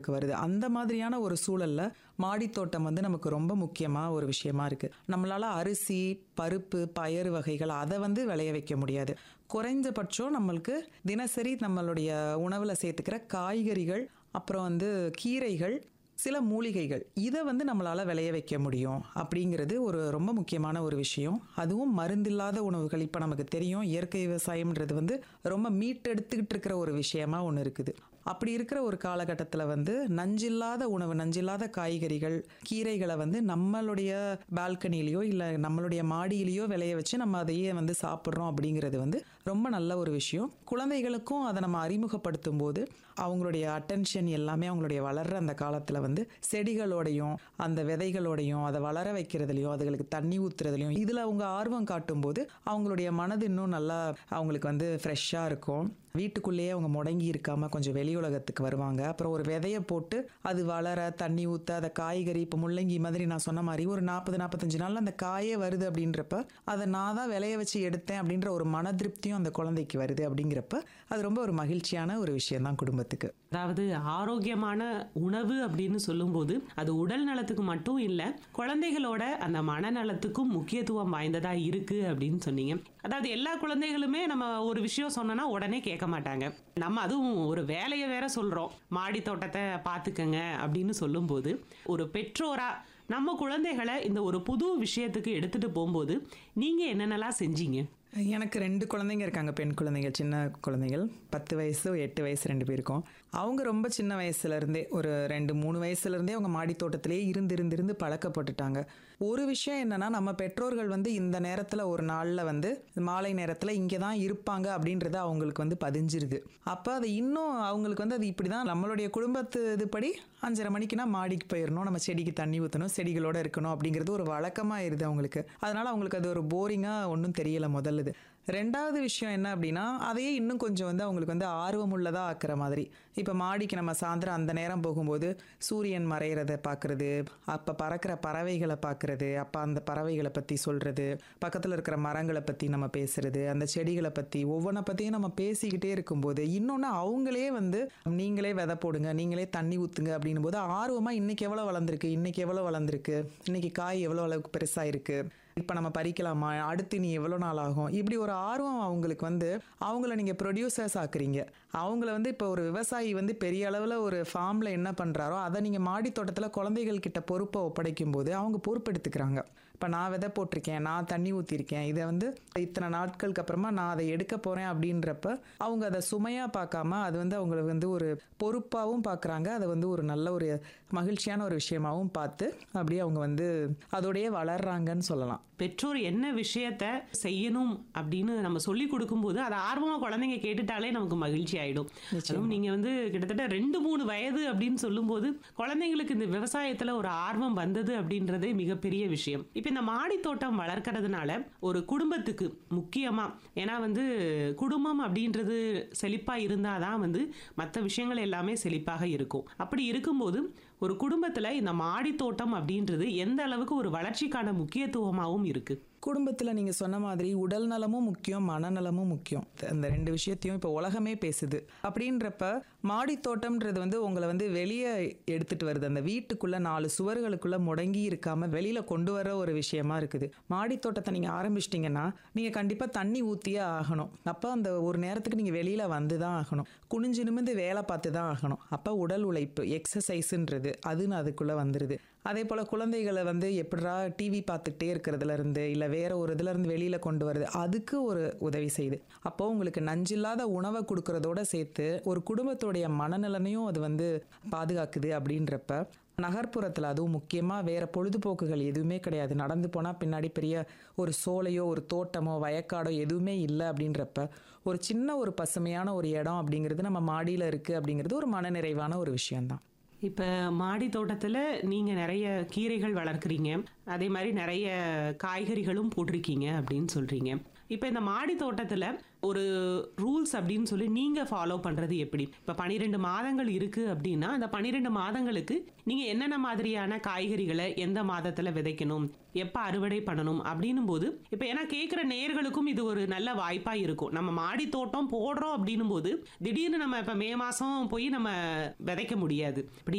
நமக்கு வருது அந்த மாதிரியான ஒரு சூழல்ல மாடித்தோட்டம் வந்து நமக்கு ரொம்ப முக்கியமா ஒரு விஷயமா இருக்கு நம்மளால அரிசி பருப்பு பயறு வகைகள் அதை வந்து விளைய வைக்க முடியாது குறைஞ்சபட்சம் நம்மளுக்கு தினசரி நம்மளுடைய உணவுல சேர்த்துக்கிற காய்கறிகள் அப்புறம் வந்து கீரைகள் சில மூலிகைகள் இதை வந்து நம்மளால விளைய வைக்க முடியும் அப்படிங்கிறது ஒரு ரொம்ப முக்கியமான ஒரு விஷயம் அதுவும் மருந்தில்லாத உணவுகள் இப்போ நமக்கு தெரியும் இயற்கை விவசாயம்ன்றது வந்து ரொம்ப மீட்டெடுத்துக்கிட்டு இருக்கிற ஒரு விஷயமா ஒன்று இருக்குது அப்படி இருக்கிற ஒரு காலகட்டத்தில் வந்து நஞ்சில்லாத உணவு நஞ்சில்லாத காய்கறிகள் கீரைகளை வந்து நம்மளுடைய பால்கனிலேயோ இல்லை நம்மளுடைய மாடியிலேயோ விளைய வச்சு நம்ம அதையே வந்து சாப்பிட்றோம் அப்படிங்கிறது வந்து ரொம்ப நல்ல ஒரு விஷயம் குழந்தைகளுக்கும் அதை நம்ம அறிமுகப்படுத்தும் போது அவங்களுடைய அட்டென்ஷன் எல்லாமே அவங்களுடைய வளர்ற அந்த காலத்தில் வந்து செடிகளோடையும் அந்த விதைகளோடையும் அதை வளர வைக்கிறதுலையும் அதுகளுக்கு தண்ணி ஊத்துறதுலையும் இதில் அவங்க ஆர்வம் காட்டும்போது அவங்களுடைய மனது இன்னும் நல்லா அவங்களுக்கு வந்து ஃப்ரெஷ்ஷாக இருக்கும் வீட்டுக்குள்ளேயே அவங்க முடங்கி இருக்காம கொஞ்சம் வெளி உலகத்துக்கு வருவாங்க அப்புறம் ஒரு விதையை போட்டு அது வளர தண்ணி ஊற்ற அதை காய்கறி இப்போ முள்ளங்கி மாதிரி நான் சொன்ன மாதிரி ஒரு நாற்பது நாற்பத்தஞ்சு நாள்ல அந்த காயே வருது அப்படின்றப்ப அதை நான் தான் விளைய வச்சு எடுத்தேன் அப்படின்ற ஒரு மன திருப்தியும் அந்த குழந்தைக்கு வருது அப்படிங்கிறப்ப அது ரொம்ப ஒரு மகிழ்ச்சியான ஒரு விஷயம் தான் குடும்பத்துக்கு அதாவது ஆரோக்கியமான உணவு அப்படின்னு சொல்லும்போது அது உடல் நலத்துக்கு மட்டும் இல்லை குழந்தைகளோட அந்த மனநலத்துக்கும் முக்கியத்துவம் வாய்ந்ததா இருக்கு அப்படின்னு சொன்னீங்க அதாவது எல்லா குழந்தைகளுமே நம்ம ஒரு விஷயம் சொன்னோம்னா உடனே கேட்க மாட்டாங்க நம்ம அதுவும் ஒரு வேலையை வேற சொல்றோம் மாடி தோட்டத்தை பார்த்துக்கங்க அப்படின்னு சொல்லும்போது ஒரு பெற்றோரா நம்ம குழந்தைகளை இந்த ஒரு புது விஷயத்துக்கு எடுத்துட்டு போகும்போது நீங்க என்னென்னலாம் செஞ்சீங்க எனக்கு ரெண்டு குழந்தைங்க இருக்காங்க பெண் குழந்தைங்க சின்ன குழந்தைகள் பத்து வயசு எட்டு வயசு ரெண்டு பேருக்கும் அவங்க ரொம்ப சின்ன வயசுல இருந்தே ஒரு ரெண்டு மூணு வயசுல இருந்தே அவங்க மாடி தோட்டத்திலேயே இருந்து இருந்து இருந்து பழக்கப்பட்டுட்டாங்க ஒரு விஷயம் என்னன்னா நம்ம பெற்றோர்கள் வந்து இந்த நேரத்துல ஒரு நாள்ல வந்து மாலை நேரத்துல இங்கே தான் இருப்பாங்க அப்படின்றது அவங்களுக்கு வந்து பதிஞ்சிருது அப்போ அது இன்னும் அவங்களுக்கு வந்து அது இப்படிதான் நம்மளுடைய குடும்பத்து இதுபடி அஞ்சரை மணிக்குனா மாடிக்கு போயிடணும் நம்ம செடிக்கு தண்ணி ஊற்றணும் செடிகளோட இருக்கணும் அப்படிங்கிறது ஒரு வழக்கமாயிருது அவங்களுக்கு அதனால அவங்களுக்கு அது ஒரு போரிங்காக ஒன்றும் தெரியல முதல்லுது ரெண்டாவது விஷயம் என்ன அப்படின்னா அதையே இன்னும் கொஞ்சம் வந்து அவங்களுக்கு வந்து ஆர்வமுள்ளதாக ஆக்குற மாதிரி இப்போ மாடிக்கு நம்ம சாயந்தரம் அந்த நேரம் போகும்போது சூரியன் மறையிறத பார்க்குறது அப்போ பறக்கிற பறவைகளை பார்க்குறது அப்போ அந்த பறவைகளை பற்றி சொல்கிறது பக்கத்தில் இருக்கிற மரங்களை பற்றி நம்ம பேசுறது அந்த செடிகளை பற்றி ஒவ்வொன்றை பற்றியும் நம்ம பேசிக்கிட்டே இருக்கும்போது இன்னொன்று அவங்களே வந்து நீங்களே விதை போடுங்க நீங்களே தண்ணி ஊற்றுங்க அப்படின்னும் போது ஆர்வமாக இன்னைக்கு எவ்வளோ வளர்ந்துருக்கு இன்னைக்கு எவ்வளோ வளர்ந்துருக்கு இன்னைக்கு காய் எவ்வளோ அளவுக்கு பெருசாக இருக்குது இப்போ நம்ம பறிக்கலாமா அடுத்து நீ எவ்வளோ நாள் ஆகும் இப்படி ஒரு ஆர்வம் அவங்களுக்கு வந்து அவங்கள நீங்கள் ப்ரொடியூசர்ஸ் ஆக்குறீங்க அவங்கள வந்து இப்போ ஒரு விவசாயி வந்து பெரிய அளவில் ஒரு ஃபார்மில் என்ன பண்ணுறாரோ அதை நீங்கள் மாடி தோட்டத்தில் குழந்தைகள் கிட்ட பொறுப்பை ஒப்படைக்கும் போது அவங்க பொறுப்பெடுத்துக்கிறாங்க இப்போ நான் விதை போட்டிருக்கேன் நான் தண்ணி ஊற்றிருக்கேன் இதை வந்து இத்தனை நாட்களுக்கு அப்புறமா நான் அதை எடுக்க போகிறேன் அப்படின்றப்ப அவங்க அதை சுமையாக பார்க்காம அது வந்து அவங்களை வந்து ஒரு பொறுப்பாகவும் பார்க்குறாங்க அதை வந்து ஒரு நல்ல ஒரு மகிழ்ச்சியான ஒரு விஷயமாகவும் பார்த்து அப்படியே அவங்க வந்து அதோடயே வளர்றாங்கன்னு சொல்லலாம் பெற்றோர் என்ன விஷயத்த செய்யணும் அப்படின்னு நம்ம சொல்லி கொடுக்கும்போது அதை ஆர்வமா குழந்தைங்க கேட்டுட்டாலே நமக்கு மகிழ்ச்சி ஆயிடும் அதுவும் நீங்க வந்து கிட்டத்தட்ட ரெண்டு மூணு வயது அப்படின்னு சொல்லும்போது குழந்தைங்களுக்கு இந்த விவசாயத்துல ஒரு ஆர்வம் வந்தது அப்படின்றதே மிகப்பெரிய விஷயம் இப்ப இந்த மாடி தோட்டம் வளர்க்கறதுனால ஒரு குடும்பத்துக்கு முக்கியமா ஏன்னா வந்து குடும்பம் அப்படின்றது செழிப்பா இருந்தாதான் வந்து மற்ற விஷயங்கள் எல்லாமே செழிப்பாக இருக்கும் அப்படி இருக்கும்போது ஒரு குடும்பத்துல இந்த மாடி தோட்டம் அப்படின்றது எந்த அளவுக்கு ஒரு வளர்ச்சிக்கான முக்கியத்துவமாகவும் இருக்கு குடும்பத்தில் நீங்கள் சொன்ன மாதிரி உடல் நலமும் முக்கியம் மனநலமும் முக்கியம் அந்த ரெண்டு விஷயத்தையும் இப்போ உலகமே பேசுது அப்படின்றப்ப மாடி தோட்டம்ன்றது வந்து உங்களை வந்து வெளியே எடுத்துட்டு வருது அந்த வீட்டுக்குள்ள நாலு சுவர்களுக்குள்ள முடங்கி இருக்காம வெளியில கொண்டு வர ஒரு விஷயமா இருக்குது மாடி தோட்டத்தை நீங்கள் ஆரம்பிச்சிட்டிங்கன்னா நீங்கள் கண்டிப்பாக தண்ணி ஊற்றியே ஆகணும் அப்போ அந்த ஒரு நேரத்துக்கு நீங்கள் வெளியில வந்து தான் ஆகணும் குனிஞ்சு நிமிந்து வேலை பார்த்து தான் ஆகணும் அப்போ உடல் உழைப்பு எக்ஸசைஸுன்றது அதுன்னு அதுக்குள்ளே வந்துடுது அதே போல் குழந்தைகளை வந்து எப்படிரா டிவி பார்த்துக்கிட்டே இருக்கிறதுல இருந்து இல்லை வேற ஒரு இதுல இருந்து வெளியில கொண்டு வருது அதுக்கு ஒரு உதவி செய்யுது அப்போ உங்களுக்கு நஞ்சில்லாத உணவை கொடுக்கறதோட சேர்த்து ஒரு குடும்பத்துடைய மனநலனையும் அது வந்து பாதுகாக்குது அப்படின்றப்ப நகர்ப்புறத்தில் அதுவும் முக்கியமாக வேற பொழுதுபோக்குகள் எதுவுமே கிடையாது நடந்து போனால் பின்னாடி பெரிய ஒரு சோலையோ ஒரு தோட்டமோ வயக்காடோ எதுவுமே இல்லை அப்படின்றப்ப ஒரு சின்ன ஒரு பசுமையான ஒரு இடம் அப்படிங்கிறது நம்ம மாடியில் இருக்குது அப்படிங்கிறது ஒரு மனநிறைவான ஒரு விஷயம்தான் இப்போ மாடி தோட்டத்தில் நீங்கள் நிறைய கீரைகள் வளர்க்குறீங்க அதே மாதிரி நிறைய காய்கறிகளும் போட்டிருக்கீங்க அப்படின்னு சொல்கிறீங்க இப்போ இந்த மாடி தோட்டத்தில் ஒரு ரூல்ஸ் அப்படின்னு சொல்லி நீங்கள் ஃபாலோ பண்ணுறது எப்படி இப்போ பன்னிரெண்டு மாதங்கள் இருக்குது அப்படின்னா அந்த பன்னிரெண்டு மாதங்களுக்கு நீங்கள் என்னென்ன மாதிரியான காய்கறிகளை எந்த மாதத்தில் விதைக்கணும் எப்போ அறுவடை பண்ணணும் அப்படின்னும் போது இப்போ ஏன்னா கேட்குற நேர்களுக்கும் இது ஒரு நல்ல வாய்ப்பாக இருக்கும் நம்ம மாடி தோட்டம் போடுறோம் அப்படின்னும் போது திடீர்னு நம்ம இப்போ மே மாதம் போய் நம்ம விதைக்க முடியாது இப்படி